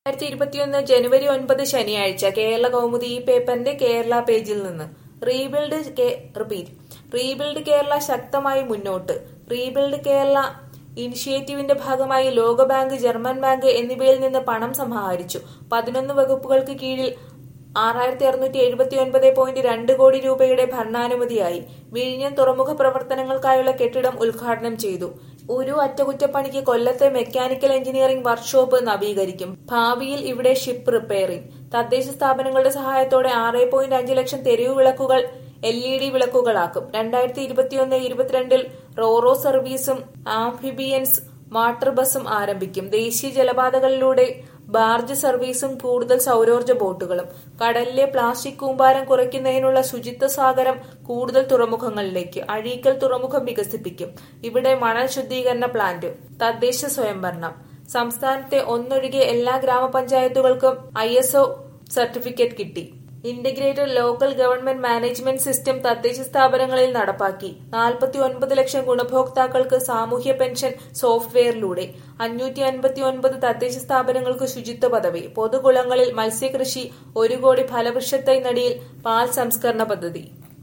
രണ്ടായിരത്തി ഇരുപത്തിയൊന്ന് ജനുവരി ഒൻപത് ശനിയാഴ്ച കേരള കൗമുദി ഈ പേപ്പറിന്റെ കേരള പേജിൽ നിന്ന് റീബിൽഡ് റിപ്പീറ്റ് റീബിൽഡ് കേരള ശക്തമായി മുന്നോട്ട് റീബിൽഡ് കേരള ഇനിഷ്യേറ്റീവിന്റെ ഭാഗമായി ലോകബാങ്ക് ജർമ്മൻ ബാങ്ക് എന്നിവയിൽ നിന്ന് പണം സമാഹരിച്ചു പതിനൊന്ന് വകുപ്പുകൾക്ക് കീഴിൽ ആറായിരത്തി അറുന്നൂറ്റി എഴുപത്തി ഒൻപത് പോയിന്റ് രണ്ട് കോടി രൂപയുടെ ഭരണാനുമതിയായി വിഴിഞ്ഞം തുറമുഖ പ്രവർത്തനങ്ങൾക്കായുള്ള കെട്ടിടം ഉദ്ഘാടനം ചെയ്തു ഒരു അറ്റകുറ്റപ്പണിക്ക് കൊല്ലത്തെ മെക്കാനിക്കൽ എഞ്ചിനീയറിംഗ് വർക്ക്ഷോപ്പ് നവീകരിക്കും ഭാവിയിൽ ഇവിടെ ഷിപ്പ് റിപ്പയറിംഗ് തദ്ദേശ സ്ഥാപനങ്ങളുടെ സഹായത്തോടെ ആറ് പോയിന്റ് അഞ്ച് ലക്ഷം തെരുവ് വിളക്കുകൾ എൽ ഇ ഡി വിളക്കുകളാക്കും രണ്ടായിരത്തി ഇരുപത്തിയൊന്ന് ഇരുപത്തിരണ്ടിൽ റോറോ സർവീസും ആംഫിബിയൻസ് വാട്ടർ ബസും ആരംഭിക്കും ദേശീയ ജലപാതകളിലൂടെ ബാർജ് സർവീസും കൂടുതൽ സൗരോർജ്ജ ബോട്ടുകളും കടലിലെ പ്ലാസ്റ്റിക് കൂമ്പാരം കുറയ്ക്കുന്നതിനുള്ള ശുചിത്വ സാഗരം കൂടുതൽ തുറമുഖങ്ങളിലേക്ക് അഴീക്കൽ തുറമുഖം വികസിപ്പിക്കും ഇവിടെ മണൽ ശുദ്ധീകരണ പ്ലാന്റ് തദ്ദേശ സ്വയംഭരണം സംസ്ഥാനത്തെ ഒന്നൊഴികെ എല്ലാ ഗ്രാമപഞ്ചായത്തുകൾക്കും ഐ സർട്ടിഫിക്കറ്റ് കിട്ടി integrated local government management system തദ്ദേശ സ്ഥാപനങ്ങളിൽ നടപ്പാക്കി നാൽപ്പത്തി ഒൻപത് ലക്ഷം ഗുണഭോക്താക്കൾക്ക് സാമൂഹ്യ പെൻഷൻ സോഫ്റ്റ്വെയറിലൂടെ അഞ്ഞൂറ്റി അൻപത്തി ഒൻപത് തദ്ദേശ സ്ഥാപനങ്ങൾക്ക് ശുചിത്വ പദവി പൊതുകുളങ്ങളിൽ മത്സ്യകൃഷി ഒരു കോടി ഫലവൃക്ഷത്തൈ നടിയിൽ പാൽ സംസ്കരണ പദ്ധതി